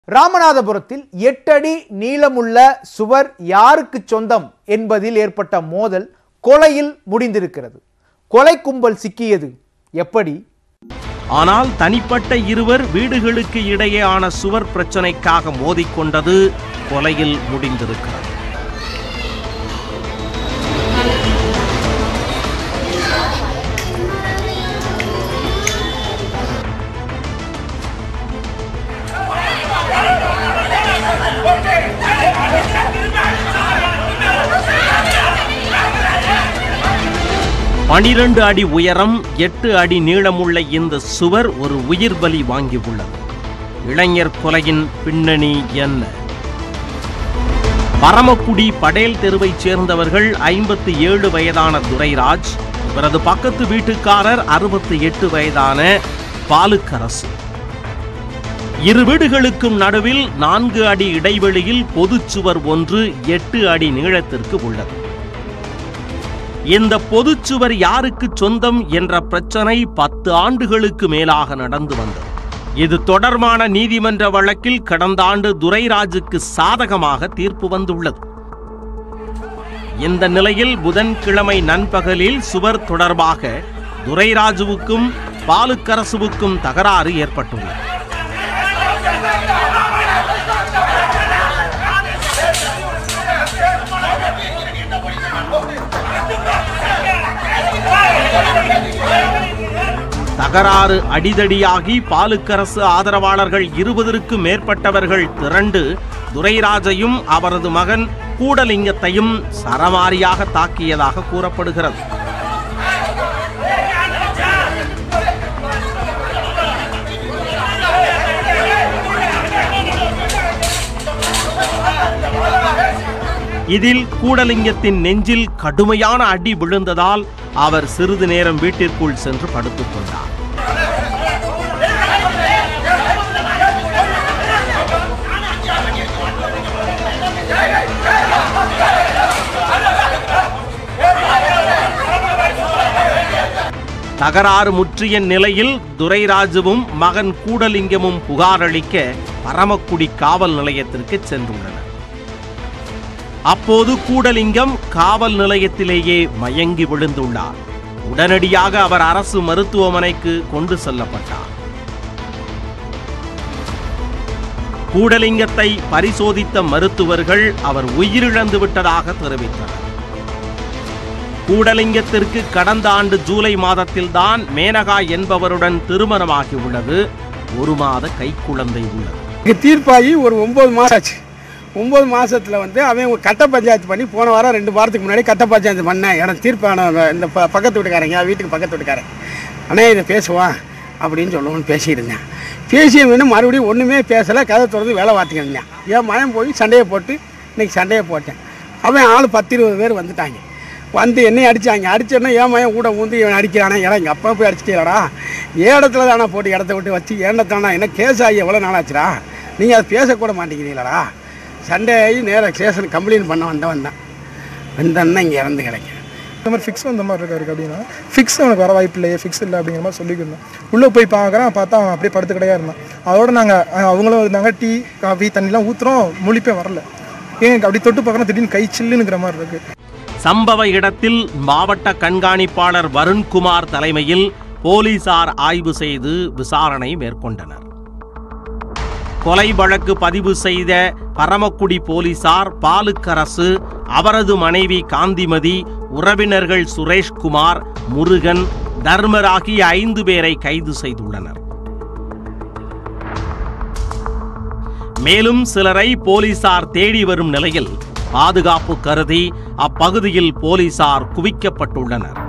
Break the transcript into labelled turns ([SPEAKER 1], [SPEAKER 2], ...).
[SPEAKER 1] ராமநாதபுரத்தில் எட்டு அடி நீளமுள்ள சுவர் யாருக்கு சொந்தம் என்பதில் ஏற்பட்ட மோதல் கொலையில் முடிந்திருக்கிறது கொலை கும்பல் சிக்கியது எப்படி
[SPEAKER 2] ஆனால் தனிப்பட்ட இருவர் வீடுகளுக்கு இடையேயான சுவர் பிரச்சனைக்காக மோதிக்கொண்டது கொலையில் முடிந்திருக்கிறது பனிரெண்டு அடி உயரம் எட்டு அடி நீளமுள்ள இந்த சுவர் ஒரு உயிர் பலி வாங்கியுள்ளது இளைஞர் கொலையின் பின்னணி என்ன பரமக்குடி படேல் தெருவைச் சேர்ந்தவர்கள் ஐம்பத்தி ஏழு வயதான துரைராஜ் இவரது பக்கத்து வீட்டுக்காரர் அறுபத்தி எட்டு வயதான பாலுக்கரசு இரு வீடுகளுக்கும் நடுவில் நான்கு அடி இடைவெளியில் பொதுச்சுவர் ஒன்று எட்டு அடி நீளத்திற்கு உள்ளது இந்த பொதுச்சுவர் யாருக்கு சொந்தம் என்ற பிரச்சனை பத்து ஆண்டுகளுக்கு மேலாக நடந்து வந்தது இது தொடர்பான நீதிமன்ற வழக்கில் கடந்த ஆண்டு துரைராஜுக்கு சாதகமாக தீர்ப்பு வந்துள்ளது இந்த நிலையில் புதன்கிழமை நண்பகலில் சுவர் தொடர்பாக துரைராஜுவுக்கும் பாலுக்கரசுவுக்கும் தகராறு ஏற்பட்டுள்ளது தகராறு அடிதடியாகி பாலுக்கரசு ஆதரவாளர்கள் இருபதற்கும் மேற்பட்டவர்கள் திரண்டு துரைராஜையும் அவரது மகன் கூடலிங்கத்தையும் சரமாரியாக தாக்கியதாக கூறப்படுகிறது இதில் கூடலிங்கத்தின் நெஞ்சில் கடுமையான அடி விழுந்ததால் அவர் சிறிது நேரம் வீட்டிற்குள் சென்று படுத்துக் கொண்டார் தகராறு முற்றிய நிலையில் துரைராஜுவும் மகன் கூடலிங்கமும் புகாரளிக்க பரமக்குடி காவல் நிலையத்திற்கு சென்றுள்ளனர் அப்போது கூடலிங்கம் காவல் நிலையத்திலேயே மயங்கி விழுந்துள்ளார் உடனடியாக அவர் அரசு மருத்துவமனைக்கு கொண்டு செல்லப்பட்டார் கூடலிங்கத்தை பரிசோதித்த மருத்துவர்கள் அவர் உயிரிழந்து விட்டதாக தெரிவித்தனர் கூடலிங்கத்திற்கு கடந்த ஆண்டு ஜூலை மாதத்தில்தான் மேனகா என்பவருடன் திருமணமாகி உள்ளது ஒரு மாத கைக்குழந்தை உள்ளது
[SPEAKER 3] இங்கே தீர்ப்பாகி ஒரு ஒம்பது மாதம் ஆச்சு ஒம்பது மாதத்தில் வந்து அவன் ஒரு கட்ட பஞ்சாயத்து பண்ணி போன வாரம் ரெண்டு வாரத்துக்கு முன்னாடி கட்ட பஞ்சாயத்து பண்ணேன் எனக்கு தீர்ப்பான இந்த ப பக்கத்து வீட்டுக்காரங்க வீட்டுக்கு பக்கத்து வீட்டுக்காரன் அண்ணே இதை பேசுவான் அப்படின்னு சொல்லுவோன்னு பேசியிருந்தேன் பேசிய வேணும் மறுபடியும் ஒன்றுமே பேசலை கதை திறந்து வேலை பார்த்துக்கிருந்தேன் என் மயம் போய் சண்டையை போட்டு இன்னைக்கு சண்டையை போட்டேன் அவன் ஆள் பத்து இருபது பேர் வந்துட்டாங்க வந்து என்னையும் அடித்தாங்க அடிச்சோன்னா ஏன் மயம் கூட ஊந்து இவன் அடிக்கிறானே ஏன்னா எங்கள் அப்பா போய் அடிச்சிட்டீங்களாடா இடத்துல தானே போட்டு இடத்த விட்டு வச்சு ஏண்டத்தானா என்ன கேஸ் ஆகி எவ்வளோ நாளாச்சுடா நீங்கள் அதை பேசக்கூட மாட்டேங்கிறீங்களாடா சண்டே ஆகி நேராக ஸ்டேஷன் கம்ப்ளைண்ட் பண்ண வந்தவன் தான் வந்தன்னா இங்கே இறந்து கிடைக்கும்
[SPEAKER 4] இந்த மாதிரி ஃபிக்ஸ் வந்த மாதிரி இருக்காருக்கு அப்படின்னா ஃபிக்ஸ் அவனுக்கு வர வாய்ப்பு இல்லையே ஃபிக்ஸ் இல்லை அப்படிங்கிற மாதிரி சொல்லியிருந்தோம் உள்ளே போய் பார்க்குறேன் பார்த்தா அவன் அப்படியே படுத்து கிடையா இருந்தான் அதோட நாங்கள் அவங்களும் இருந்தாங்க டீ காஃபி தண்ணிலாம் ஊற்றுறோம் முழிப்பே வரல ஏன் அப்படி தொட்டு பார்க்குறோம் திடீர்னு கை சில்லுங்கிற மாதிரி இருக்குது
[SPEAKER 2] சம்பவ இடத்தில் மாவட்ட கண்காணிப்பாளர் வருண்குமார் தலைமையில் போலீசார் ஆய்வு செய்து விசாரணை மேற்கொண்டனர் கொலை வழக்கு பதிவு செய்த பரமக்குடி போலீசார் பாலுக்கரசு அவரது மனைவி காந்திமதி உறவினர்கள் சுரேஷ்குமார் முருகன் தர்மர் ஆகிய ஐந்து பேரை கைது செய்துள்ளனர் மேலும் சிலரை போலீசார் தேடி வரும் நிலையில் பாதுகாப்பு கருதி அப்பகுதியில் போலீசார் குவிக்கப்பட்டுள்ளனர்